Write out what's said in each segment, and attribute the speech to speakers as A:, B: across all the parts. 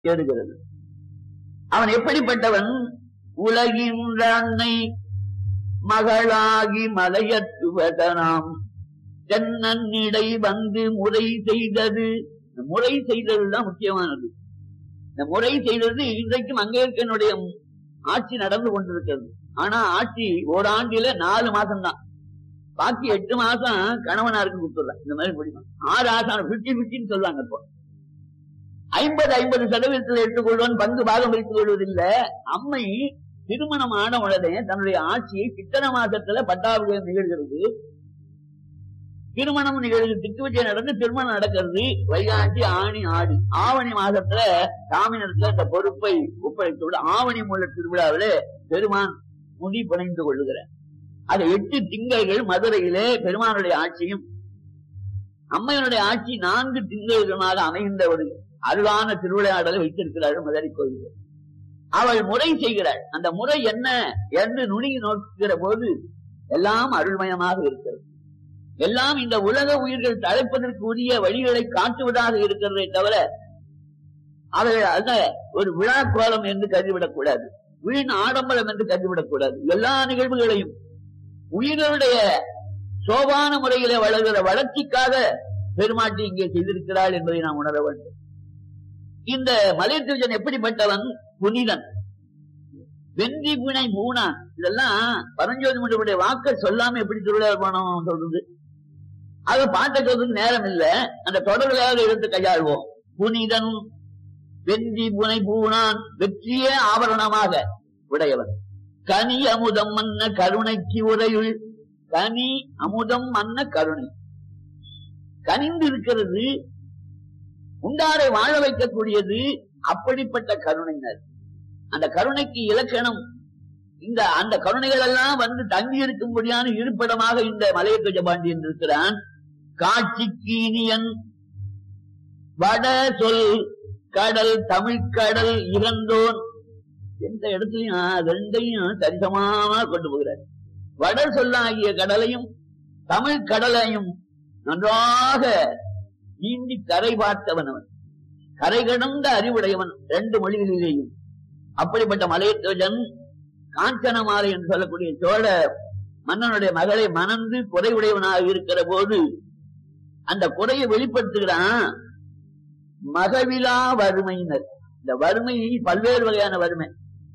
A: தேடுகிறது அவன் எப்படிப்பட்டவன் உலகின்ற அன்னை மகளாகி மலையத்துவதனாம் தென்னன்னிடை வந்து முறை செய்தது இந்த முறை செய்ததுதான் முக்கியமானது இந்த முறை செய்தது இன்றைக்கும் அங்கேற்கனுடைய ஆட்சி நடந்து கொண்டிருக்கிறது ஆனா ஆட்சி ஓராண்டில நாலு மாசம் தான் பாக்கி எட்டு மாசம் கணவனாருக்கு கொடுத்துடலாம் இந்த மாதிரி முடியும் ஆறு ஆசம் பிப்டி பிப்டின்னு சொல்லுவாங்க இப்போ ஐம்பது ஐம்பது சதவீதத்தில் எடுத்துக்கொள்வன் பங்கு பாகம் வைத்துக் கொள்வதில்லை அம்மை திருமணம் ஆன உடனே தன்னுடைய ஆட்சியை சித்தன மாசத்துல பட்டாபிஷேகம் நிகழ்கிறது திருமணம் நிகழ்வு திட்டுவச்சை நடந்து திருமணம் நடக்கிறது வைகாசி ஆணி ஆடி ஆவணி மாசத்துல சாமியினத்துல இந்த பொறுப்பை ஒப்படைத்து ஆவணி மூல திருவிழாவிலே பெருமான் முடி புனைந்து கொள்ளுகிறார் அது எட்டு திங்கள்கள் மதுரையிலே பெருமானுடைய ஆட்சியும் அம்மையனுடைய ஆட்சி நான்கு திங்கள்களாக அமைகின்ற ஒரு அருளான திருவிளையாடலை வைத்திருக்கிறார்கள் மதுரை கோயில் அவள் முறை செய்கிறாள் அந்த முறை என்ன என்று நுணுகி நோக்குகிற போது எல்லாம் அருள்மயமாக இருக்கிறது எல்லாம் இந்த உலக உயிர்கள் தழைப்பதற்கு உரிய வழிகளை காட்டுவதாக இருக்கிறதே தவிர அவைகள் அல்ல ஒரு விழா கோலம் என்று கருதிவிடக் கூடாது வீண் ஆடம்பரம் என்று கருதிவிடக் கூடாது எல்லா நிகழ்வுகளையும் உயிர்களுடைய சோபான முறையிலே வளர்கிற வளர்ச்சிக்காக பெருமாட்டி இங்கே செய்திருக்கிறாள் என்பதை நாம் உணர வேண்டும் இந்த மலையத்துவன் எப்படிப்பட்டவன் புனிதன் வென்றி புனை மூணான் இதெல்லாம் பரஞ்சோதி முனிவருடைய வாக்க சொல்லாம எப்படி திருவிழா போனோம் சொல்றது அது பாட்ட சொல்றதுக்கு நேரம் இல்ல அந்த தொடர்களாக எடுத்து கையாள்வோம் புனிதன் வென்றி புனை பூணான் வெற்றியே ஆபரணமாக உடையவன் கனி அமுதம் மன்ன கருணைக்கு உரையுள் கனி அமுதம் மன்ன கருணை கனிந்து இருக்கிறது உண்டாரை வாழ வைக்கக்கூடியது அப்படிப்பட்ட கருணையினர் அந்த கருணைக்கு இலக்கணம் இந்த அந்த கருணைகள் எல்லாம் வந்து தங்கி இருக்கும்படியான இருப்பிடமாக இந்த மலையத்துவ பாண்டியன் இருக்கிறான் காட்சிக்கு இனியன் வட சொல் கடல் தமிழ்கடல் இறந்தோன் எந்த இடத்துலயும் ரெண்டையும் சரிசமாக கொண்டு போகிறார் வட சொல்லாகிய கடலையும் தமிழ் கடலையும் நன்றாக நீந்தி கரை பார்த்தவன் அவன் கரை கடந்த அறிவுடையவன் ரெண்டு மொழிகளிலேயும் அப்படிப்பட்ட மலையத்துவன் காஞ்சன மாலை என்று சொல்லக்கூடிய சோழ மன்னனுடைய மகளை மணந்து குறைவுடையவனாக இருக்கிற போது அந்த குறையை வெளிப்படுத்துகிறான் மகவிலா வறுமையினர் இந்த வறுமை பல்வேறு வகையான வறுமை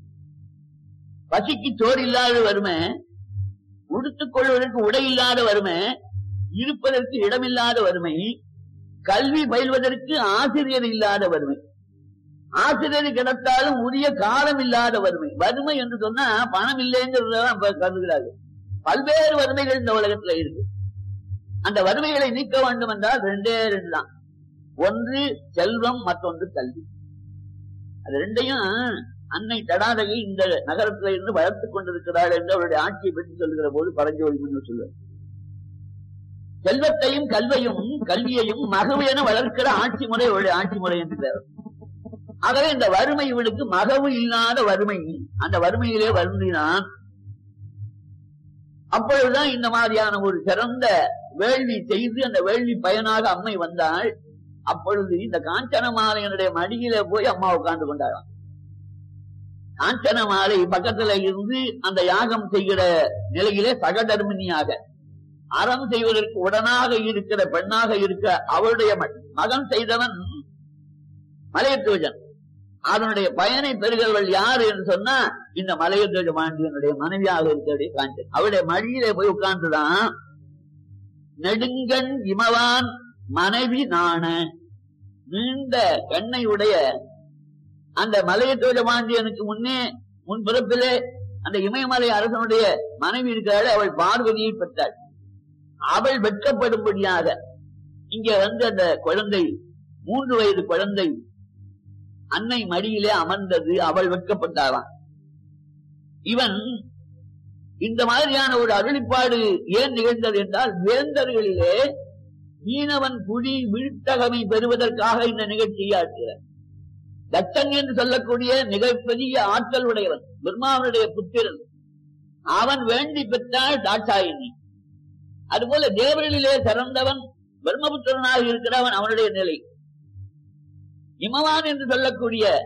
A: பசிக்கு சோறு இல்லாத வறுமை உடுத்துக் கொள்வதற்கு உடை இல்லாத வறுமை இருப்பதற்கு இடமில்லாத வறுமை கல்வி பயில்வதற்கு ஆசிரியர் இல்லாத வறுமை ஆசிரியர் கிடைத்தாலும் உரிய காலம் இல்லாத வறுமை வறுமை என்று சொன்னா பணம் இல்லைங்கிறதான் கருதுகிறார்கள் பல்வேறு வறுமைகள் இந்த உலகத்துல இருக்கு அந்த வறுமைகளை நீக்க வேண்டும் என்றால் ரெண்டே ரெண்டு தான் ஒன்று செல்வம் மற்றொன்று கல்வி அது ரெண்டையும் அன்னை தடாதகை இந்த நகரத்துல இருந்து வளர்த்துக் கொண்டிருக்கிறாள் என்று அவருடைய ஆட்சியை பற்றி சொல்லுகிற போது பரஞ்சோதி முன்னு சொல்லுவார் செல்வத்தையும் கல்வியும் கல்வியையும் மகவு என வளர்க்கிற ஆட்சி முறை அவருடைய ஆட்சி முறை என்று ஆகவே இந்த வறுமை இவனுக்கு மகவு இல்லாத வறுமை அந்த வறுமையிலே வருந்தினான் அப்பொழுதுதான் இந்த மாதிரியான ஒரு சிறந்த வேள்வி செய்து அந்த வேள்வி பயனாக அம்மை வந்தாள் அப்பொழுது இந்த காஞ்சன மாலையனுடைய மடியில போய் அம்மா உட்கார்ந்து கொண்டாராம் காஞ்சன மாலை பக்கத்துல இருந்து அந்த யாகம் செய்கிற நிலையிலே சகதர்மினியாக அறம் செய்வதற்கு உடனாக இருக்கிற பெண்ணாக இருக்க அவருடைய மகன் செய்தவன் மலையத்துவஜன் அதனுடைய பயனை பெறுகிறவள் யார் என்று சொன்னா இந்த மலையத்துவஜ பாண்டியனுடைய மனைவியாக இருக்கிற காஞ்சன் அவருடைய மடியிலே போய் உட்கார்ந்துதான் நெடுங்கண் இமவான் மனைவி நாண நீண்ட கண்ணை உடைய அந்த மலையத்துவஜ பாண்டியனுக்கு முன்னே முன் பிறப்பிலே அந்த இமயமலை அரசனுடைய மனைவி இருக்கிறாள் அவள் பார்வதியை பெற்றாள் அவள் வெட்கப்படும்படியாக இங்க வந்து அந்த குழந்தை மூன்று வயது குழந்தை அன்னை மடியிலே அமர்ந்தது அவள் வெட்கப்பட்டாளாம் இவன் இந்த மாதிரியான ஒரு அருளிப்பாடு ஏன் நிகழ்ந்தது என்றால் வேந்தர்களிலே மீனவன் குழி வீழ்த்தகமை பெறுவதற்காக இந்த நிகழ்ச்சியை ஆற்றுகிறார் தச்சன் என்று சொல்லக்கூடிய மிகப்பெரிய ஆற்றல் உடையவன் பிரம்மாவனுடைய புத்திரன் அவன் வேண்டி பெற்றால் தாட்சாயினி அதுபோல தேவர்களிலே சிறந்தவன் பிரம்மபுத்திரனாக இருக்கிறவன் அவனுடைய நிலை இமவான் என்று சொல்லக்கூடிய